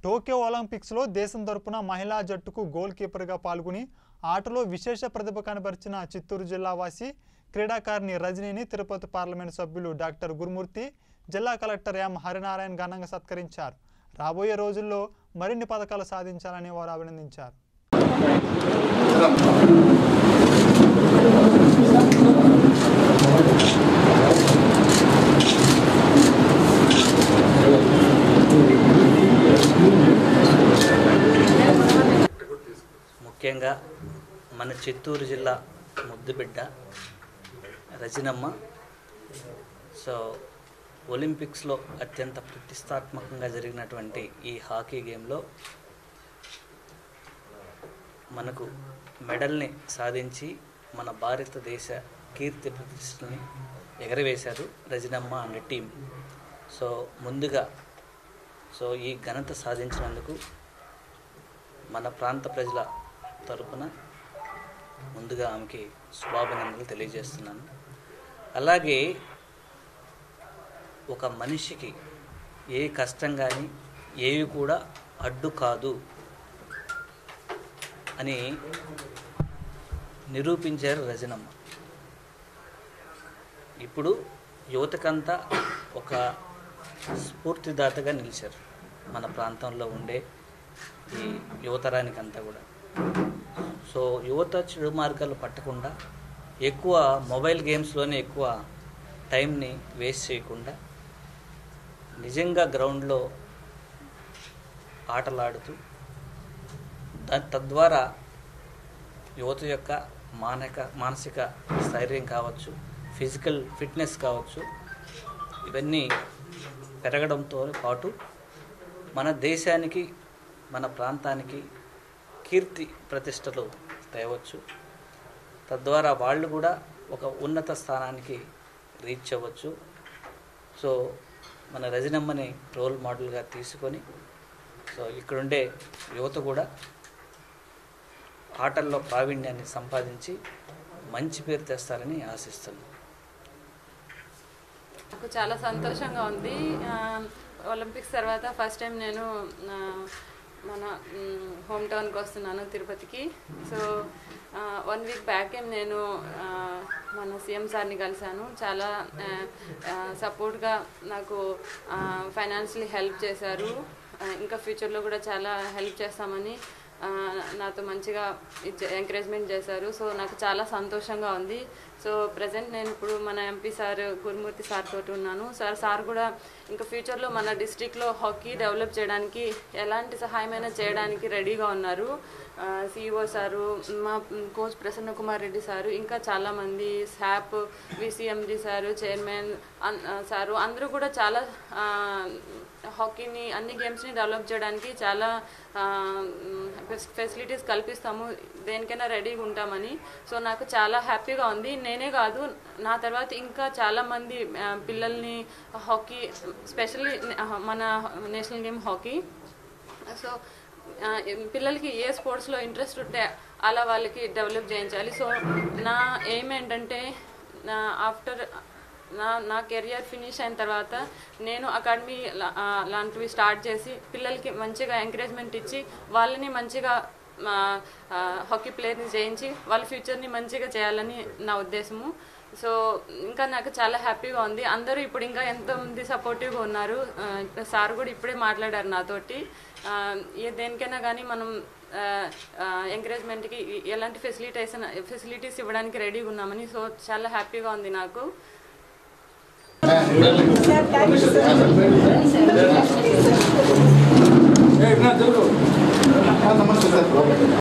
Tokyo ఒలింపిక్స్లో దేశం తరపున మహిళా జట్టుకు గోల్ కీపర్గా పాల్గొని ఆటలో విశేష ప్రతిభ కనబరిచిన చిత్తూరు జిల్లా వాసి క్రీడాకారిణి రజనీని తిరుపతి పార్లమెంట్ సభ్యులు డాక్టర్ గురుమూర్తి జిల్లా కలెక్టర్ ఎం హరినారాయణ ఘనంగా సత్కరించారు రాబోయే రోజుల్లో మరిన్ని పథకాలు సాధించాలని వారు అభినందించారు ముఖ్యంగా మన చిత్తూరు జిల్లా ముద్దుబిడ్డ రజనమ్మ సో ఒలింపిక్స్లో అత్యంత ప్రతిష్టాత్మకంగా జరిగినటువంటి ఈ హాకీ గేమ్లో మనకు మెడల్ని సాధించి మన భారతదేశ కీర్తి ప్రతిష్టని ఎగరవేశారు రజనమ్మ అనే టీం సో ముందుగా సో ఈ ఘనత సాధించినందుకు మన ప్రాంత ప్రజల తరపున ముందుగా ఆమెకి శుభాభినందనలు తెలియజేస్తున్నాను అలాగే ఒక మనిషికి ఏ కష్టం కానీ ఏవి కూడా అడ్డు కాదు అని నిరూపించారు రజనమ్మ ఇప్పుడు యువతకంతా ఒక స్ఫూర్తిదాతగా నిలిచారు మన ప్రాంతంలో ఉండే ఈ యువతరానికి అంతా కూడా సో యువత చెడు మార్గాలు పట్టకుండా ఎక్కువ మొబైల్ గేమ్స్లోనే ఎక్కువ టైంని వేస్ట్ చేయకుండా నిజంగా గ్రౌండ్లో ఆటలాడుతూ దా తద్వారా యువత యొక్క మానక మానసిక స్థైర్యం కావచ్చు ఫిజికల్ ఫిట్నెస్ కావచ్చు ఇవన్నీ పెరగడంతో పాటు మన దేశానికి మన ప్రాంతానికి కీర్తి ప్రతిష్టలు తేవచ్చు తద్వారా వాళ్ళు కూడా ఒక ఉన్నత స్థానానికి రీచ్ అవ్వచ్చు సో మన రజనమ్మని రోల్ మోడల్గా తీసుకొని సో ఇక్కడుండే యువత కూడా ఆటల్లో ప్రావీణ్యాన్ని సంపాదించి మంచి పేరు తెస్తారని ఆశిస్తున్నాను నాకు చాలా సంతోషంగా ఉంది ఆ, ఒలింపిక్స్ తర్వాత ఫస్ట్ టైం నేను ఆ, మన హోమ్ టౌన్కి వస్తున్నాను తిరుపతికి సో వన్ వీక్ బ్యాక్ ఏం నేను ఆ, మన సీఎం సార్ని కలిశాను చాలా సపోర్ట్గా నాకు ఫైనాన్షియలీ హెల్ప్ చేశారు ఆ, ఇంకా ఫ్యూచర్లో కూడా చాలా హెల్ప్ చేస్తామని ఆ, నాతో మంచిగా ఎంకరేజ్మెంట్ చేశారు సో నాకు చాలా సంతోషంగా ఉంది సో ప్రజెంట్ నేను ఇప్పుడు మన ఎంపీ సార్ గురుమూర్తి సార్ తోటి ఉన్నాను సార్ సార్ కూడా ఇంకా ఫ్యూచర్లో మన డిస్ట్రిక్ట్లో హాకీ డెవలప్ చేయడానికి ఎలాంటి సహాయమైనా చేయడానికి రెడీగా ఉన్నారు సిఇఓ సారు మా కోచ్ ప్రసన్న కుమార్ రెడ్డి సారు ఇంకా చాలామంది శాప్ విసిఎండి సారు చైర్మన్ అన్- ఆ, సారు అందరూ కూడా చాలా ఆ, హాకీని అన్ని గేమ్స్ని డెవలప్ చేయడానికి చాలా ఫెసిలిటీస్ కల్పిస్తాము దేనికైనా రెడీగా ఉంటామని సో నాకు చాలా హ్యాపీగా ఉంది నేనే కాదు నా తర్వాత ఇంకా చాలామంది ఆ, పిల్లల్ని హాకీ స్పెషల్లీ మన నేషనల్ గేమ్ హాకీ సో ఆ, పిల్లలకి ఏ స్పోర్ట్స్లో ఇంట్రెస్ట్ ఉంటే అలా వాళ్ళకి డెవలప్ చేయించాలి సో నా ఎయిమ్ ఏంటంటే ఆఫ్టర్ నా నా కెరియర్ ఫినిష్ అయిన తర్వాత నేను అకాడమీ లా- ఆ, లాంటివి స్టార్ట్ చేసి పిల్లలకి మంచిగా ఎంకరేజ్మెంట్ ఇచ్చి వాళ్ళని మంచిగా ఆ, ఆ, హాకీ ప్లేయర్ని చేయించి వాళ్ళ ఫ్యూచర్ని మంచిగా చేయాలని నా ఉద్దేశము సో ఇంకా నాకు చాలా హ్యాపీగా ఉంది అందరూ ఇప్పుడు ఇంకా ఎంతమంది సపోర్టివ్గా ఉన్నారు ఆ, సార్ కూడా ఇప్పుడే మాట్లాడారు నాతోటి ఆ, ఏ దేనికైనా కానీ మనం ఎంకరేజ్మెంట్కి ఎలాంటి ఫెసిలిటేషన్ ఫెసిలిటీస్ ఇవ్వడానికి రెడీగా ఉన్నామని సో చాలా హ్యాపీగా ఉంది నాకు Sir, thank you, sir.